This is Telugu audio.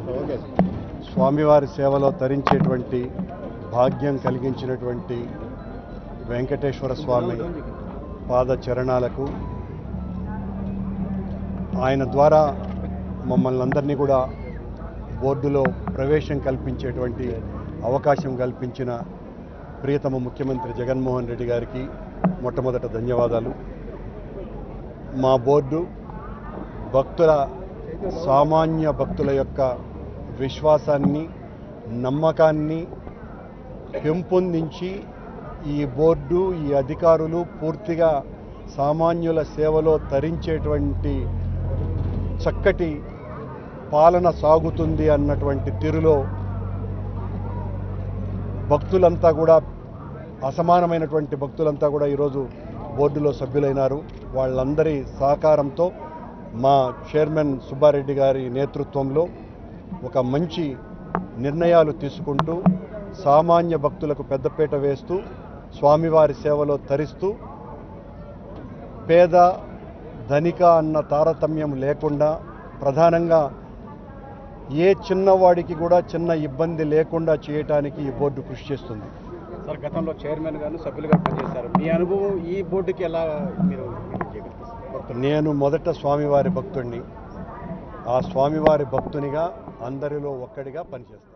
స్వామివారి సేవలో తరించేటువంటి భాగ్యం కలిగించినటువంటి వెంకటేశ్వర స్వామి పాద చరణాలకు ఆయన ద్వారా మమ్మల్ని అందరినీ కూడా బోర్డులో ప్రవేశం కల్పించేటువంటి అవకాశం కల్పించిన ప్రియతమ ముఖ్యమంత్రి జగన్మోహన్ రెడ్డి గారికి మొట్టమొదట ధన్యవాదాలు మా బోర్డు భక్తుల సామాన్య భక్తుల యొక్క విశ్వాసాన్ని నమ్మకాన్ని పెంపొందించి ఈ బోర్డు ఈ అధికారులు పూర్తిగా సామాన్యుల సేవలో తరించేటువంటి చక్కటి పాలన సాగుతుంది అన్నటువంటి తీరులో భక్తులంతా కూడా అసమానమైనటువంటి భక్తులంతా కూడా ఈరోజు బోర్డులో సభ్యులైనారు వాళ్ళందరి సహకారంతో మా చైర్మన్ సుబ్బారెడ్డి గారి నేతృత్వంలో ఒక మంచి నిర్ణయాలు తీసుకుంటూ సామాన్య భక్తులకు పెద్దపీట వేస్తూ స్వామివారి సేవలో తరిస్తూ పేద ధనిక అన్న తారతమ్యం లేకుండా ప్రధానంగా ఏ చిన్నవాడికి కూడా చిన్న ఇబ్బంది లేకుండా చేయటానికి ఈ బోర్డు కృషి చేస్తుంది సార్ గతంలో చైర్మన్ గాను సభ్యులుగా పనిచేశారు మీ అనుభవం ఈ బోర్డుకి ఎలా మీరు మీరు చేయగలుగుతారు? నేను మొదట స్వామివారి భక్తుడిని ఆ స్వామివారి భక్తునిగా అందరిలో ఒక్కడిగా పనిచేస్తాను